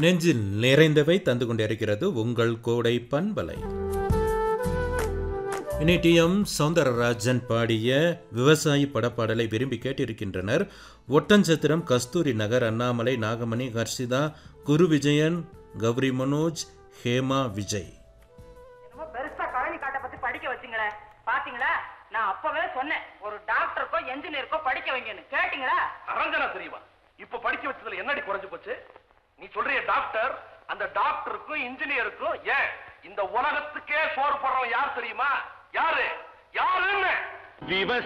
நெஞ்சில் நிறைந்தவை தந்து கொண்டிருக்கிறது உங்கள் கோடை பண்பலை இனி டி எம் சௌந்தரராஜன் பாடிய விவசாயி படப்பாடலை விரும்பி கேட்டிருக்கின்றனர் ஒட்டஞ்சத்திரம் கஸ்தூரி நகர் அண்ணாமலை நாகமணி ஹர்ஷிதா குரு விஜயன் கௌரி மனோஜ் ஹேமா விஜய் என்னமோ பெருசா கழனி காட்டை பத்தி படிக்க வச்சுங்களே பாத்தீங்களா நான் அப்பவே சொன்னேன் ஒரு டாக்டருக்கோ என்ஜினியருக்கோ படிக்க வைங்கன்னு கேட்டீங்களா அரஞ்சனா தெரியுமா இப்ப படிக்க வச்சதுல என்னடி குறைஞ்சு போச்சு நீ சொல்றிய டாக்டர் அந்த டாக்டருக்கும் இன்ஜினியருக்கும் ஏன் இந்த உலகத்துக்கே சோறு போடுறவன் யார் தெரியுமா யாரு யாருன்னு